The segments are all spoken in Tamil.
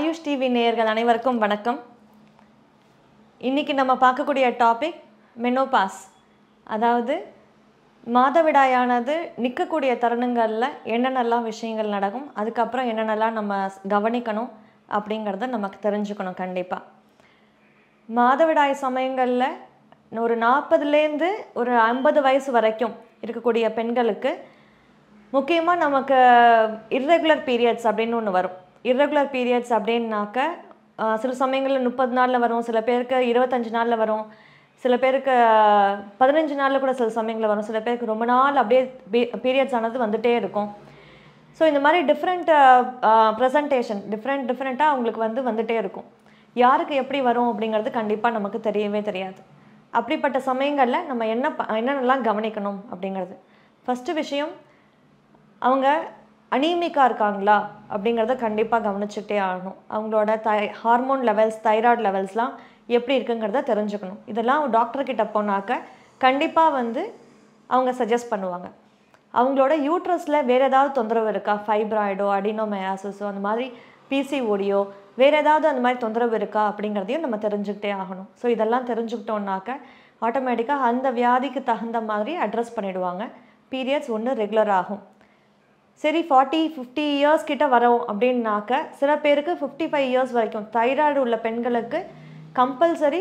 ஆயுஷ் டிவி நேயர்கள் அனைவருக்கும் வணக்கம் இன்னைக்கு நம்ம பார்க்கக்கூடிய டாபிக் மெனோபாஸ் அதாவது மாதவிடாயானது நிற்கக்கூடிய தருணங்களில் என்னென்னலாம் விஷயங்கள் நடக்கும் அதுக்கப்புறம் என்னென்னலாம் நம்ம கவனிக்கணும் அப்படிங்கிறத நமக்கு தெரிஞ்சுக்கணும் கண்டிப்பாக மாதவிடாய் சமயங்களில் ஒரு நாற்பதுலேருந்து ஒரு ஐம்பது வயசு வரைக்கும் இருக்கக்கூடிய பெண்களுக்கு முக்கியமாக நமக்கு இர்ரெகுலர் பீரியட்ஸ் அப்படின்னு ஒன்று வரும் இர்ரெகுலர் பீரியட்ஸ் அப்படின்னாக்க ஆஹ், சில சமயங்களில் முப்பது நாளில் வரும் சில பேருக்கு இருபத்தஞ்சு நாளில் வரும் சில பேருக்கு பதினஞ்சு நாளில் கூட சில சமயங்களில் வரும் சில பேருக்கு ரொம்ப நாள் அப்படியே பீரியட்ஸ் ஆனது வந்துட்டே இருக்கும் ஸோ இந்த மாதிரி டிஃப்ரெண்ட் ப்ரெசன்டேஷன் டிஃப்ரெண்ட் டிஃப்ரெண்ட்டாக அவங்களுக்கு வந்து வந்துட்டே இருக்கும் யாருக்கு எப்படி வரும் அப்படிங்கிறது கண்டிப்பாக நமக்கு தெரியவே தெரியாது அப்படிப்பட்ட சமயங்களில் நம்ம என்ன ப- என்னென்னலாம் கவனிக்கணும் அப்படிங்கிறது ஃபஸ்ட்டு விஷயம் அவங்க அனீமிக்காக இருக்காங்களா அப்படிங்கிறத கண்டிப்பாக கவனிச்சுட்டே ஆகணும் அவங்களோட தை ஹார்மோன் லெவல்ஸ் தைராய்டு லெவல்ஸ்லாம் எப்படி இருக்குங்கிறத தெரிஞ்சுக்கணும் இதெல்லாம் டாக்டர் கிட்ட போனாக்க கண்டிப்பாக வந்து அவங்க சஜஸ்ட் பண்ணுவாங்க அவங்களோட யூட்ரஸில் வேறு ஏதாவது தொந்தரவு இருக்கா ஃபைப்ராய்டோ அடினோமயாசிஸோ அந்த மாதிரி பிசிஓடியோ வேறு ஏதாவது அந்த மாதிரி தொந்தரவு இருக்கா அப்படிங்கிறதையும் நம்ம தெரிஞ்சுக்கிட்டே ஆகணும் ஸோ இதெல்லாம் தெரிஞ்சுக்கிட்டோம்னாக்க ஆட்டோமேட்டிக்காக அந்த வியாதிக்கு தகுந்த மாதிரி அட்ரஸ் பண்ணிடுவாங்க பீரியட்ஸ் ஒன்று ரெகுலர் ஆகும் சரி ஃபார்ட்டி ஃபிஃப்டி இயர்ஸ் கிட்ட வரோம் அப்படின்னாக்க சில பேருக்கு ஃபிஃப்டி ஃபைவ் இயர்ஸ் வரைக்கும் தைராய்டு உள்ள பெண்களுக்கு கம்பல்சரி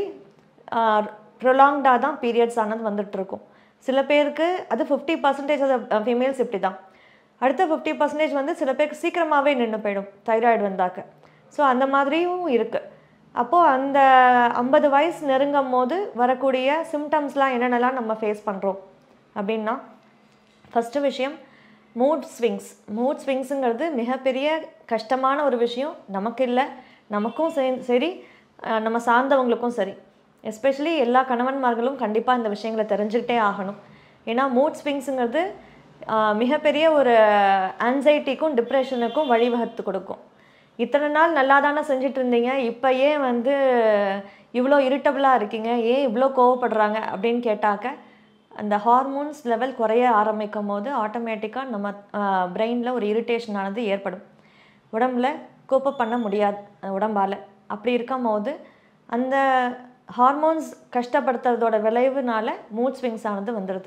ப்ரொலாங்டாக தான் பீரியட்ஸ் ஆனது வந்துட்டு இருக்கும் சில பேருக்கு அது ஃபிஃப்டி பர்சன்டேஜ் ஃபீமேல்ஸ் இப்படி தான் அடுத்த ஃபிஃப்டி பர்சன்டேஜ் வந்து சில பேருக்கு சீக்கிரமாகவே நின்று போயிடும் தைராய்டு வந்தாக்க ஸோ அந்த மாதிரியும் இருக்குது அப்போது அந்த ஐம்பது வயசு நெருங்கும் போது வரக்கூடிய சிம்டம்ஸ்லாம் என்னென்னலாம் நம்ம ஃபேஸ் பண்ணுறோம் அப்படின்னா ஃபஸ்ட்டு விஷயம் மூட் ஸ்விங்ஸ் மூட் ஸ்விங்ஸுங்கிறது மிகப்பெரிய கஷ்டமான ஒரு விஷயம் நமக்கு இல்லை நமக்கும் சே- சரி அஹ் நம்ம சார்ந்தவங்களுக்கும் சரி எஸ்பெஷலி எல்லா கணவன்மார்களும் கண்டிப்பாக இந்த விஷயங்களை தெரிஞ்சுக்கிட்டே ஆகணும் ஏன்னா மூட் ஸ்விங்ஸுங்கிறது அஹ் மிகப்பெரிய ஒரு ஆன்சைட்டிக்கும் டிப்ரெஷனுக்கும் வழிவகுத்து கொடுக்கும் இத்தனை நாள் நல்லா தானே செஞ்சுட்டு இருந்தீங்க இப்போ ஏன் வந்து இவ்வளோ இரிட்டபிளாக இருக்கீங்க ஏன் இவ்வளோ கோவப்படுறாங்க அப்படின்னு கேட்டாக்க அந்த ஹார்மோன்ஸ் லெவல் குறைய ஆரம்பிக்கும் போது ஆட்டோமேட்டிக்காக நம்ம பிரெயினில் ஒரு இரிட்டேஷன் ஆனது ஏற்படும் உடம்புல கோப்ப பண்ண முடியாது அந்த உடம்பால் அப்படி இருக்கும் போது அந்த ஹார்மோன்ஸ் கஷ்டப்படுத்துறதோட விளைவுனால மூட் ஸ்விங்ஸ் ஆனது வந்துடுது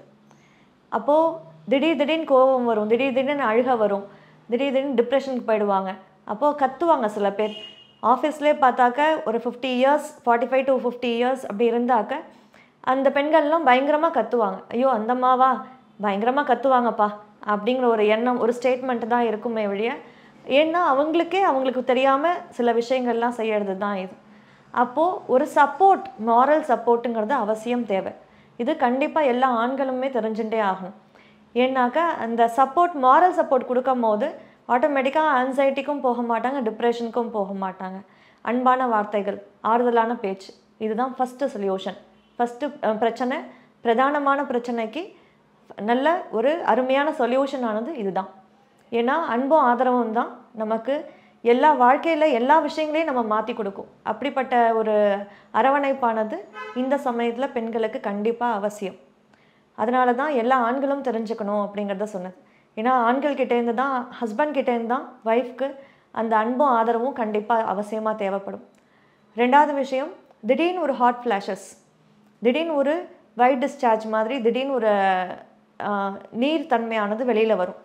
அப்போது திடீர் திடீர்னு கோபம் வரும் திடீர் திடீர்னு அழுக வரும் திடீர் திடீர்னு டிப்ரெஷனுக்கு போயிடுவாங்க அப்போது கத்துவாங்க சில பேர் ஆஃபீஸ்லேயே பார்த்தாக்க ஒரு fifty years forty five to fifty years அப்படி இருந்தாக்க அந்த பெண்கள்லாம் பயங்கரமாக கத்துவாங்க ஐயோ அந்தம்மாவா பயங்கரமாக கத்துவாங்கப்பா அப்படிங்கிற ஒரு எண்ணம் ஒரு ஸ்டேட்மெண்ட் தான் இருக்குமே வழிய ஏன்னா அவங்களுக்கே அவங்களுக்கு தெரியாமல் சில விஷயங்கள்லாம் செய்யறது தான் இது அப்போது ஒரு சப்போர்ட் மாரல் சப்போர்ட்டுங்கிறது அவசியம் தேவை இது கண்டிப்பாக எல்லா ஆண்களுமே தெரிஞ்சுட்டே ஆகணும் ஏன்னாக்கா அந்த சப்போர்ட் மாரல் சப்போர்ட் கொடுக்கும் போது ஆட்டோமேட்டிக்காக ஆன்சைட்டிக்கும் போக மாட்டாங்க டிப்ரெஷனுக்கும் போக மாட்டாங்க அன்பான வார்த்தைகள் ஆறுதலான பேச்சு இதுதான் ஃபஸ்ட்டு சொல்யூஷன் ஃபஸ்ட்டு பிரச்சனை பிரதானமான பிரச்சனைக்கு நல்ல ஒரு அருமையான சொல்யூஷன் ஆனது இதுதான் ஏன்னா அன்பும் ஆதரவும் தான் நமக்கு எல்லா வாழ்க்கையில் எல்லா விஷயங்களையும் நம்ம மாற்றி கொடுக்கும் அப்படிப்பட்ட ஒரு அரவணைப்பானது இந்த சமயத்தில் பெண்களுக்கு கண்டிப்பாக அவசியம் அதனால தான் எல்லா ஆண்களும் தெரிஞ்சுக்கணும் அப்படிங்கிறத சொன்னது ஏன்னா ஆண்கள் கிட்டேருந்து தான் ஹஸ்பண்ட் கிட்டேருந்து தான் ஒய்ஃப்க்கு அந்த அன்பும் ஆதரவும் கண்டிப்பாக அவசியமாக தேவைப்படும் ரெண்டாவது விஷயம் திடீர்னு ஒரு ஹாட் ஃப்ளாஷஸ் திடீர்னு ஒரு வைட் டிஸ்சார்ஜ் மாதிரி திடீர்னு ஒரு ஆஹ், நீர் தன்மையானது வெளியில் வரும்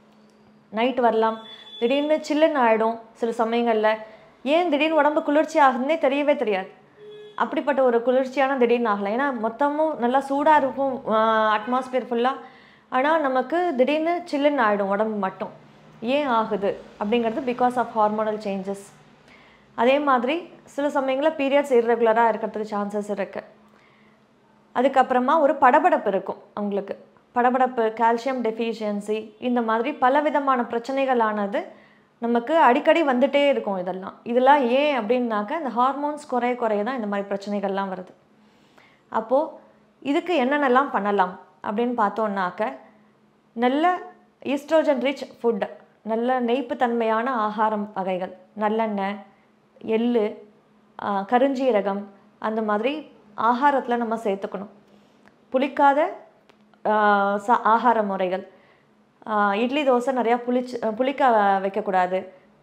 நைட் வரலாம் திடீர்னு சில்லுன்னு ஆகிடும் சில சமயங்களில் ஏன் திடீர்னு உடம்பு குளிர்ச்சி ஆகுதுன்னே தெரியவே தெரியாது அப்படிப்பட்ட ஒரு குளிர்ச்சியான திடீர்னு ஆகலாம் ஏன்னா மொத்தமும் நல்லா சூடாக இருக்கும் அட்மாஸ்பியர் ஃபுல்லாக ஆனால் நமக்கு திடீர்னு சில்லுன்னு ஆகிடும் உடம்பு மட்டும் ஏன் ஆகுது அப்படிங்கிறது பிகாஸ் ஆஃப் ஹார்மோனல் சேஞ்சஸ் அதே மாதிரி சில சமயங்களில் பீரியட்ஸ் இர்ரெகுலராக இருக்கிறதுக்கு சான்சஸ் இருக்குது அதுக்கப்புறமா ஒரு படபடப்பு இருக்கும் அவங்களுக்கு படபடப்பு கால்சியம் டெஃபிஷியன்சி இந்த மாதிரி பலவிதமான பிரச்சனைகளானது நமக்கு அடிக்கடி வந்துட்டே இருக்கும் இதெல்லாம் இதெல்லாம் ஏன் அப்படின்னாக்க இந்த ஹார்மோன்ஸ் குறைய குறைய தான் இந்த மாதிரி பிரச்சனைகள்லாம் வருது அப்போது இதுக்கு என்னென்னலாம் பண்ணலாம் அப்படின்னு பார்த்தோன்னாக்க நல்ல ஈஸ்ட்ரோஜன் ரிச் ஃபுட் நல்ல நெய்ப்புத்தன்மையான ஆகாரம் வகைகள் நல்லெண்ணெய் எள்ளு ஆ, கருஞ்சீரகம் அந்த மாதிரி ஆகாரத்தில் நம்ம சேர்த்துக்கணும் புளிக்காத ஆ, ச ஆகார முறைகள் ஆ, இட்லி தோசை நிறையா புளிச்சு புளிக்க வைக்கக்கூடாது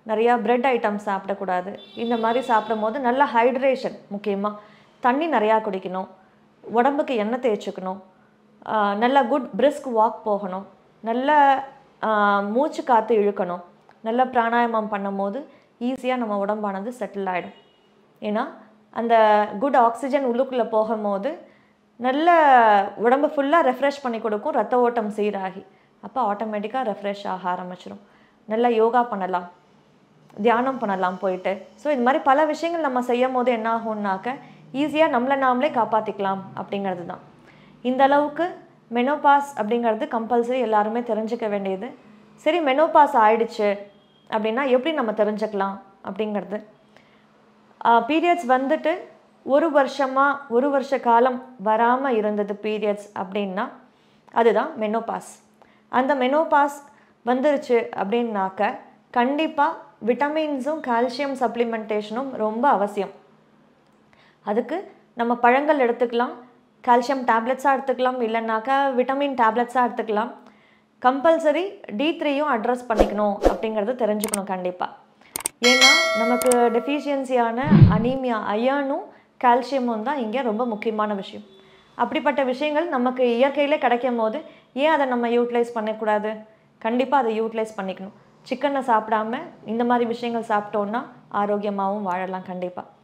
நிறையா பிரெட் ஐட்டம்ஸ் சாப்பிடக்கூடாது இந்த மாதிரி சாப்பிடும் போது நல்ல ஹைட்ரேஷன் முக்கியமாக தண்ணி நிறையா குடிக்கணும் உடம்புக்கு எண்ணெய் தேய்ச்சிக்கணும் ஆஹ் நல்ல குட் பிரிஸ்க் வாக் போகணும் நல்ல ஆஹ் மூச்சு காற்று இழுக்கணும் நல்ல பிராணாயாமம் பண்ணும்போது ஈஸியாக நம்ம உடம்பானது செட்டில் ஆகிடும் ஏன்னா அந்த குட் ஆக்சிஜன் உள்ளுக்குள்ளே போகும்போது நல்ல உடம்பு ஃபுல்லாக ரெஃப்ரெஷ் பண்ணி கொடுக்கும் ரத்த ஓட்டம் சீராகி அப்போ ஆட்டோமேட்டிக்காக ரெஃப்ரெஷ் ஆக ஆரம்பிச்சிடும் நல்லா யோகா பண்ணலாம் தியானம் பண்ணலாம் போயிட்டு ஸோ இது மாதிரி பல விஷயங்கள் நம்ம செய்யும் போது என்ன ஆகும்னாக்க ஈஸியாக நம்மளை நாமளே காப்பாற்றிக்கலாம் அப்படிங்கிறது தான் இந்த அளவுக்கு மெனோபாஸ் அப்படிங்கிறது கம்பல்சரி எல்லாருமே தெரிஞ்சுக்க வேண்டியது சரி மெனோபாஸ் ஆயிடுச்சு அப்படின்னா எப்படி நம்ம தெரிஞ்சுக்கலாம் அப்படிங்கிறது பீரியட்ஸ் வந்துட்டு ஒரு வருஷமாக ஒரு வருஷ காலம் வராமல் இருந்தது பீரியட்ஸ் அப்படின்னா அதுதான் மெனோபாஸ் அந்த மெனோபாஸ் வந்துருச்சு அப்படின்னாக்க கண்டிப்பாக விட்டமின்ஸும் கால்சியம் சப்ளிமெண்டேஷனும் ரொம்ப அவசியம் அதுக்கு நம்ம பழங்கள் எடுத்துக்கலாம் கால்சியம் டேப்லெட்ஸாக எடுத்துக்கலாம் இல்லைனாக்கா விட்டமின் டேப்லெட்ஸாக எடுத்துக்கலாம் கம்பல்சரி டி த்ரீயும் அட்ரஸ் பண்ணிக்கணும் அப்படிங்கிறது தெரிஞ்சுக்கணும் கண்டிப்பாக ஏன்னா நமக்கு டெஃபிஷியன்சியான அனீமியா அயனும் கால்சியமும் தான் இங்கே ரொம்ப முக்கியமான விஷயம் அப்படிப்பட்ட விஷயங்கள் நமக்கு இயற்கையிலே கிடைக்கும் போது ஏன் அதை நம்ம யூட்டிலைஸ் பண்ணக்கூடாது கண்டிப்பாக அதை யூட்டிலைஸ் பண்ணிக்கணும் சிக்கனை சாப்பிடாம இந்த மாதிரி விஷயங்கள் சாப்பிட்டோன்னா ஆரோக்கியமாகவும் வாழலாம் கண்டிப்பாக